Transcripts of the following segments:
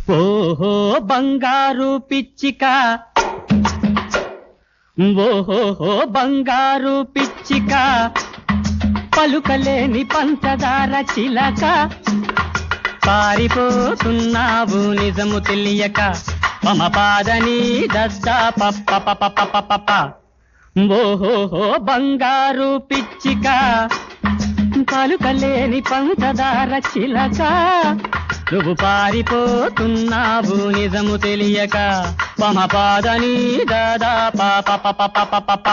ఓహో బంగారు పిచ్చిక ఓహో బంగారు పిచ్చిక పలుకలేని పంచదార చిలక పారిపోతున్నావు నిజము తెలియక మమ పాదని దద్దా పప్ప పప పప పప ఓహో బంగారు పిచ్చిక పలుకలేని పంచదార చిలక నువ్వు పారిపోతున్నావు నిజము తెలియక మమ పాదని దాదా పాప పప పప పప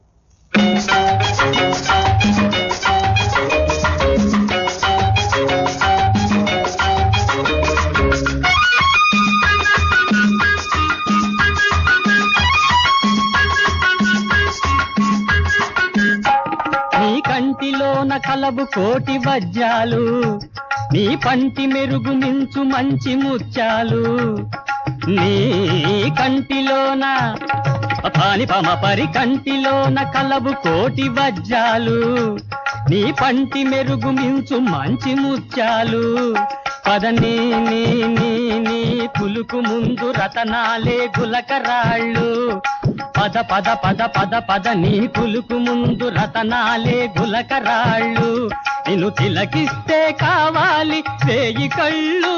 నీ కంటిలోన కలవు కోటి వజ్రాలు నీ పంటి మెరుగు మించు మంచి ముత్యాలు నీ కంటిలోన పాని పమ పరి కంటిలోన కలవు కోటి వజ్రాలు నీ పంటి మెరుగు మించు మంచి ముత్యాలు పదని నీ నీ నీ పులుకు ముందు రతనాలే గులకరాళ్ళు పద పద పద పద పద నీ పులుకు ముందు రతనాలే గులకరాళ్ళు నిన్ను తిలకిస్తే కావాలి వేయి కళ్ళు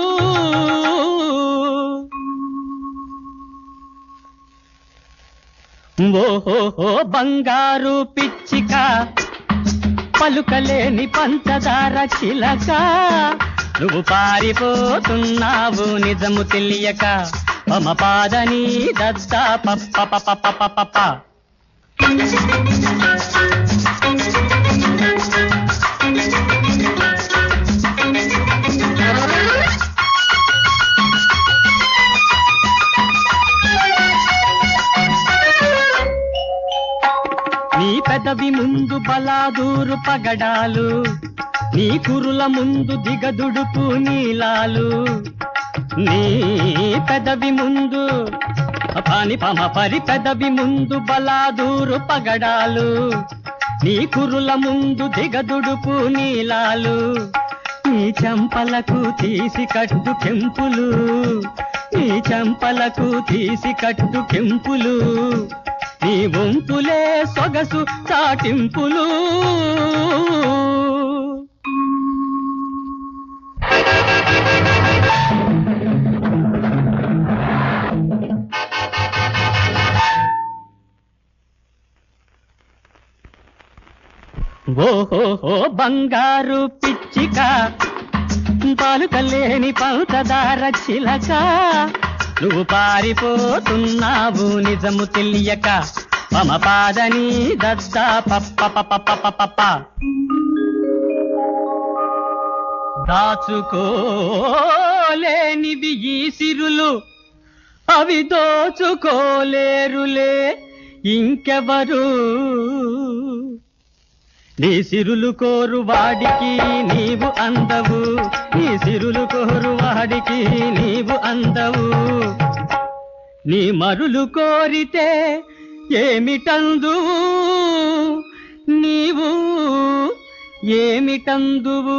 ఓహో బంగారు పిచ్చిక పలుకలేని పంచదార చిలక నువ్వు పారిపోతున్నావు నిజము తెలియక మమ పాదని దద్దా పప్ప పప పప పప నీ పెదవి ముందు బలాదూరు పగడాలు నీ కురుల ముందు దిగదుడుపు నీలాలు నీ పెదవి ముందు పాని పమ పరి పెదవి ముందు బలాదూరు పగడాలు నీ కురుల ముందు దిగదుడుపు నీలాలు నీ చెంపలకు తీసి కట్టు కెంపులు నీ చెంపలకు తీసి కట్టు కెంపులు నీ వంపులే సొగసు చాటింపులు ఓహో బంగారు పిచ్చిక పాలుకలేని పంచదార చిలక నువ్వు పారిపోతున్నావు నిజము తెలియక మమ పాదని దద్దా పప్ప పప పప పప దాచుకోలేనివి ఈ సిరులు అవి దోచుకోలేరులే ఇంకెవరు నీ సిరులు కోరు వాడికి నీవు అందవు నీ సిరులు కోరు వాడికి నీవు అందవు నీ మరులు కోరితే ఏమిటందువు నీవు ఏమిటందువు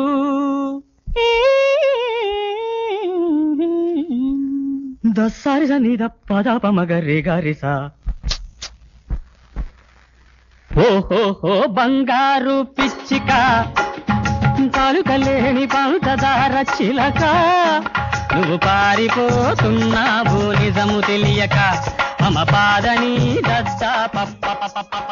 దస్సారి సన్నిధ పదాప మగరి గారిసా ఓహోహో బంగారు పిచ్చిక తాలుకలేని పంచదార చిలక నువ్వు పారిపోతున్నావు నిజము తెలియక మమ పాదని దద్దా పప్ప పప పప